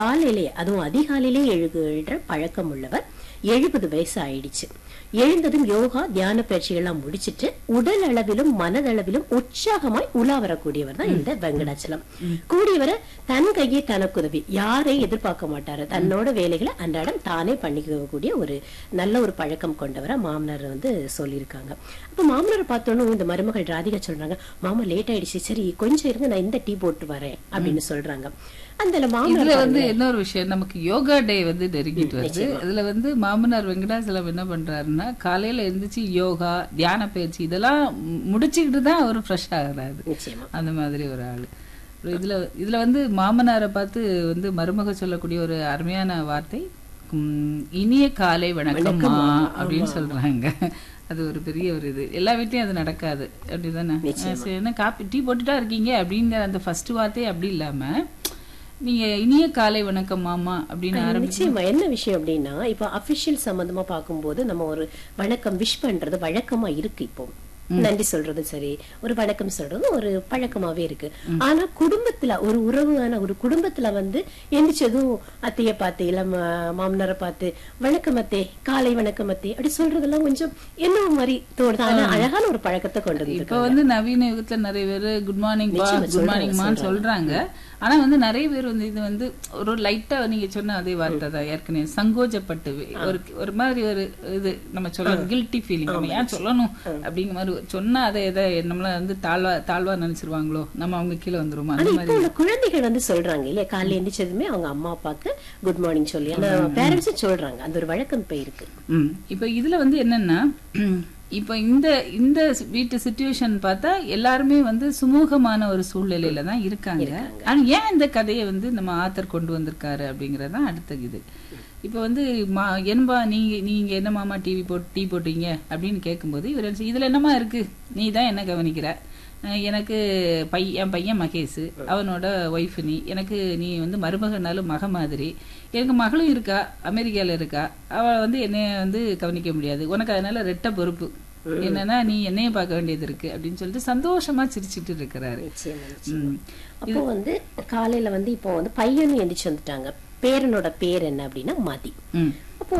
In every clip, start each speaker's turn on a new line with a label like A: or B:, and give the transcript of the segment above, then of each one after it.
A: காலையிலே அதுவும் அதிகாலையிலே எழுகின்ற பழக்கம் உள்ளவர் எழுபது வயசு ஆயிடுச்சு எழுந்ததும் யோகா தியான பயிற்சிகள்லாம் முடிச்சிட்டு உடல் அளவிலும் மனதளவிலும் உற்சாகமாய் உலா வரக்கூடியவர் தான் இந்த வெங்கடாச்சலம் கூடியவரை தன் கையே தனக்குதவி யாரையும் எதிர்பார்க்க மாட்டாரு தன்னோட வேலைகளை அன்றாடம் தானே பண்ணிக்கக்கூடிய ஒரு நல்ல ஒரு பழக்கம் கொண்டவரா மாமனார் வந்து சொல்லியிருக்காங்க அப்ப மாமனார் பார்த்தோன்னு இந்த மருமகள் ராதிகா சொல்றாங்க மாமா லேட் ஆயிடுச்சு சரி கொஞ்சம் இருங்க நான் இந்த டீ போட்டு வரேன் அப்படின்னு சொல்றாங்க அந்த
B: இதுல
A: மாமனார்
B: வந்து இன்னொரு விஷயம் நமக்கு யோகா டே வந்து நெருங்கிட்டு வருது இதுல வந்து மாமனார் வெங்கடாசலம் என்ன பண்றாருன்னா காலையில எழுந்திரிச்சு யோகா தியான பயிற்சி இதெல்லாம் மு- முடிச்சுக்கிட்டு தான் அவர் ஃப்ரெஷ் ஆகுறாரு
A: நிச்சயமா
B: அந்த மாதிரி ஒரு ஆளு அப்புறம் இதுல இதுல வந்து மாமனாரை பார்த்து வந்து மருமக சொல்லக்கூடிய ஒரு அருமையான வார்த்தை உம், இனிய காலை வணக்கம்மா அப்படின்னு சொல்றாங்க அது ஒரு பெரிய ஒரு இது எல்லா வீட்லயும் அது நடக்காது அப்படிதானே சரி, என்ன காப்பி டீ போட்டுட்டா இருக்கீங்க அப்படிங்கிற அந்த ஃபர்ஸ்ட் வார்த்தை அப்படி இல்லாம நீங்க இனிய காலை வணக்கம் மாமா அப்படின்னு ஆரம்பி
A: நிச்சயமா என்ன விஷயம் அப்படின்னா இப்ப அபிஷியல் சம்பந்தமா பார்க்கும்போது நம்ம ஒரு வணக்கம் விஷ் பண்றது வழக்கமா இருக்கு இப்போ நன்றி சொல்றது சரி ஒரு வணக்கம் சொல்றது ஒரு பழக்கமாவே இருக்கு ஆனா குடும்பத்துல ஒரு உறவான ஒரு குடும்பத்துல வந்து எந்திரிச்சதும் அத்தைய பார்த்து இல்ல மா- மாமனாரை பார்த்து வணக்கம் அத்தே காலை வணக்கம் அத்தே அப்படி சொல்றதெல்லாம் கொஞ்சம் என்ன மாதிரி தோணுது ஆனா அழகான ஒரு பழக்கத்தை கொண்டு வந்து
B: இப்ப வந்து நவீன யுகத்துல நிறைய பேர் குட் மார்னிங் பா குட் மார்னிங் மான்னு சொல்றாங்க ஆனா வந்து நிறைய பேர் வந்து இது வந்து ஒரு லைட்டா நீங்க சொன்ன அதே வார்த்தை தான் ஏற்கனவே சங்கோஜப்பட்டு ஒரு ஒரு மாதிரி ஒரு இது நம்ம சொல்லணும் கில்ட்டி ஃபீலிங் நம்ம ஏன் சொல்லணும் அப்படிங்கிற மாதிரி சொன்னா அதை எதை நம்மள வந்து தாழ்வா தாழ்வா நினைச்சிருவாங்களோ நம்ம அவங்க கீழே வந்துருமா அந்த
A: ஆனா
B: மாதிரி
A: இப்போ உள்ள குழந்தைகள் வந்து சொல்றாங்க இல்லையா காலையில எந்திரிச்சதுமே அவங்க அம்மா அப்பாக்கு குட் மார்னிங் சொல்லி ஆனா பேரண்ட்ஸும் சொல்றாங்க அந்த ஒரு வழக்கம் இப்ப இருக்கு
B: ம். இப்ப இதுல வந்து என்னன்னா இப்ப இந்த இந்த வீட்டு சுச்சுவேஷன் பார்த்தா எல்லாருமே வந்து சுமூகமான ஒரு சூழ்நிலையில தான் இருக்காங்க ஆனா ஏன் இந்த கதையை வந்து நம்ம ஆத்தர் கொண்டு வந்திருக்காரு அப்படிங்கறது தான் அடுத்த இது இப்ப வந்து மா என்பா நீங்க நீங்க என்ன மாமா டிவி போட்டு டீ போட்டீங்க அப்படின்னு கேட்கும்போது இவர் என்ன செய்ய- இதுல என்னமா இருக்கு நீ தான் என்ன கவனிக்கிற அஹ் எனக்கு பை என் பையன் மகேஷ் அவனோட ஒய்ஃப் நீ எனக்கு நீ வந்து மருமகனாலும் மக மாதிரி எனக்கு மகளும் இருக்கா அமெரிக்கால இருக்கா அவ வந்து என்னைய வந்து கவனிக்க முடியாது உனக்கு அதனால ரெட்ட பொறுப்பு என்னன்னா நீ என்னைய பார்க்க வேண்டியது இருக்கு அப்படின்னு சொல்லிட்டு சந்தோஷமா சிரிச்சிட்டு இருக்கிறாரு
A: நிச்சயமா நிச்சயமா.
B: ம்.
A: அப்போ வந்து காலையில வந்து இப்போ வந்து பையனும் எந்திரிச்சு வந்துட்டாங்க பேரனோட பேர் என்ன அப்படின்னா மதி
B: ம்
A: அப்போ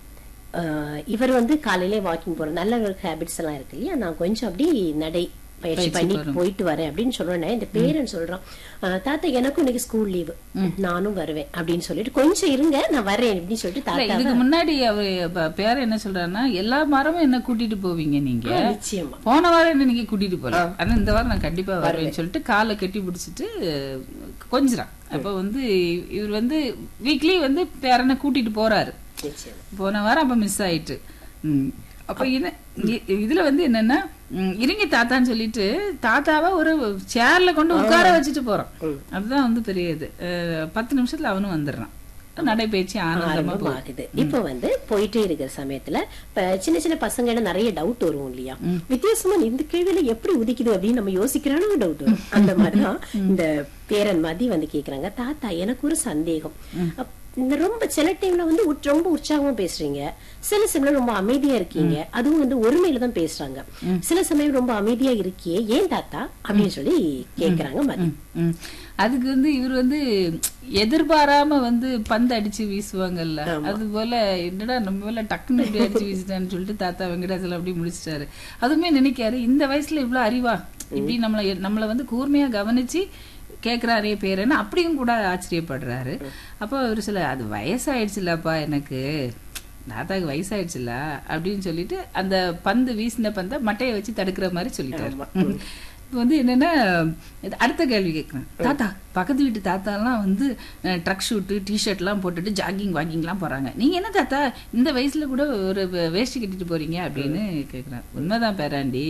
A: ஆஹ், இவர் வந்து காலையிலே வாக்கிங் போற நல்ல ஒரு ஹேபிட்ஸ் எல்லாம் இருக்கு இல்லையா நான் கொஞ்சம் அப்படி நடை பயிற்சி பண்ணி போயிட்டு வரேன் அப்படின்னு சொல்றேன் இந்த பேரன் சொல்றான் ஆஹ், தாத்தா எனக்கும் இன்னைக்கு ஸ்கூல் லீவு நானும் வருவேன் அப்படின்னு சொல்லிட்டு கொஞ்சம் இருங்க நான் வரேன் அப்படின்னு சொல்லிட்டு
B: இல்ல,
A: தாத்தா
B: இதுக்கு முன்னாடி அவர் ப- பேர என்ன சொல்றாருன்னா எல்லா வாரமும் என்ன கூட்டிட்டு போவீங்க நீங்க
A: நிச்சயமா
B: போன வாரம் என்ன நீங்க கூட்டிட்டு போல ஆனா இந்த வாரம் நான் கண்டிப்பா வருவேன்னு சொல்லிட்டு காலை கட்டி பிடிச்சிட்டு கொஞ்சிறான் அப்ப வந்து இவர் வந்து வீக்லி வந்து பேரனை கூட்டிட்டு போறாரு
A: நிச்சயமா
B: போன வாரம் அப்ப மிஸ் ஆயிட்டு ம். அப்ப இது இ- இதுல வந்து என்னன்னா ம், இருங்க தாத்தான்னு சொல்லிட்டு தாத்தாவை ஒரு சேர்ல கொண்டு உட்கார வச்சுட்டு போறான் அதுதான் வந்து பெரிய இது அஹ், பத்து நிமிஷத்துல அவனும் வந்துடுறான் நடைபயிற்சி ஆனந்தமா
A: ஆரம்பம் ஆகுது இப்ப வந்து போயிட்டே இருக்கிற சமயத்துல இப்ப சின்ன சின்ன பசங்க நிறைய டவுட் வரும் இல்லையா வித்தியாசமா இந்த கேள்வியில எப்படி உதிக்குது அப்படின்னு நம்ம யோசிக்கிறானு டவுட் வரும் அந்த மாதிரிதான் இந்த பேரன் மதி வந்து கேக்குறாங்க தாத்தா எனக்கு ஒரு சந்தேகம் அப்- இந்த ரொம்ப சில டைம்ல வந்து உற்- ரொம்ப உற்சாகமா பேசுறீங்க சில சமயம் ரொம்ப அமைதியா இருக்கீங்க அதுவும் வந்து ஒருமையில தான் பேசுறாங்க சில சமயம் ரொம்ப அமைதியா இருக்கியே ஏன் தாத்தா அப்படின்னு சொல்லி கேக்குறாங்க மதி
B: ம், ம். அதுக்கு வந்து இவர் வந்து எதிர்பாராம வந்து பந்து அடிச்சு வீசுவாங்கல்ல அது போல என்னடா நம்ம மேல டக்குன்னு இப்படி அடிச்சு வீசிட்டான்னு சொல்லிட்டு தாத்தா வெங்கடாச்சலம் அப்படி முடிச்சிட்டாரு அதுவுமே நினைக்காரு இந்த வயசுல இவ்வளவு அறிவா இப்படி நம்மள நம்மள வந்து கூர்மையா கவனிச்சு கேக்குறாரே பேருன்னு அப்படியும் கூட ஆச்சரியப்படுறாரு அப்போ ஒரு சில அது வயசாயிடுச்சுலப்பா எனக்கு தாத்தாக்கு வயசாயிடுச்சுல அப்படின்னு சொல்லிட்டு அந்த பந்து வீசின பந்தை மட்டையை வச்சு தடுக்கிற மாதிரி சொல்லிட்டாரு இப்போ வந்து என்னன்னா இது அடுத்த கேள்வி கேட்குறேன் தாத்தா பக்கத்து வீட்டு தாத்தாலாம் வந்து ட்ரக் ஷூட்டு டிஷர்ட்லாம் போட்டுட்டு ஜாகிங் வாக்கிங்லாம் போறாங்க நீங்க என்ன தாத்தா இந்த வயசுல கூட ஒரு வே- வேஷ்டி கட்டிட்டு போறீங்க அப்படின்னு கேட்குறேன் உண்மைதான் பேராண்டி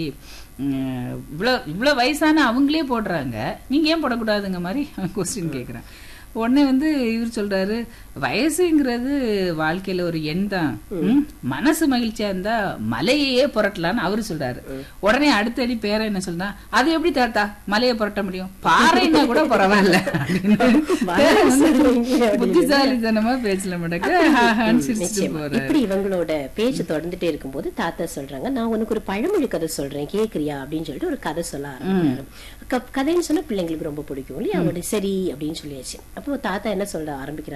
B: உம், இவ்வளோ இவ்வளோ வயசான அவங்களே போடுறாங்க நீங்க ஏன் போடக்கூடாதுங்க மாதிரி கொஸ்டின் கேட்குறேன் உடனே வந்து இவர் சொல்றாரு வயசுங்கிறது வாழ்க்கையில ஒரு எண் தான் ம், மனசு மகிழ்ச்சியா இருந்தா மலையையே புரட்டலாம்னு அவரு சொல்றாரு உடனே அடுத்த அடி பேர என்ன சொல்றா அது எப்படி தாத்தா மலையை புரட்ட முடியும் பாறைன்னா கூட பரவாயில்ல அப்படின்னு பேரன் வந்து புத்திசாலித்தனமா பேசல மடக்க ஹாஹான்னு சிரிச்சுட்டு
A: நிச்சயமா
B: போறாரு
A: இப்படி இவங்களோட பேச்சு தொடர்ந்துட்டே இருக்கும்போது தாத்தா சொல்றாங்க நான் உனக்கு ஒரு பழமொழி கதை சொல்றேன் கேக்குறியா அப்படின்னு சொல்லிட்டு ஒரு கதை சொல்ல ஆரம்பிக்கிறாரு க- கதைன்னு சொன்னா பிள்ளைங்களுக்கு ரொம்ப பிடிக்கும் இல்லையா அவங்களுடைய சரி அப்படின்னு சொல்லியாச்சு அப்போ தாத்தா என்ன சொல்ல ஆரம்பிக்கிறாரு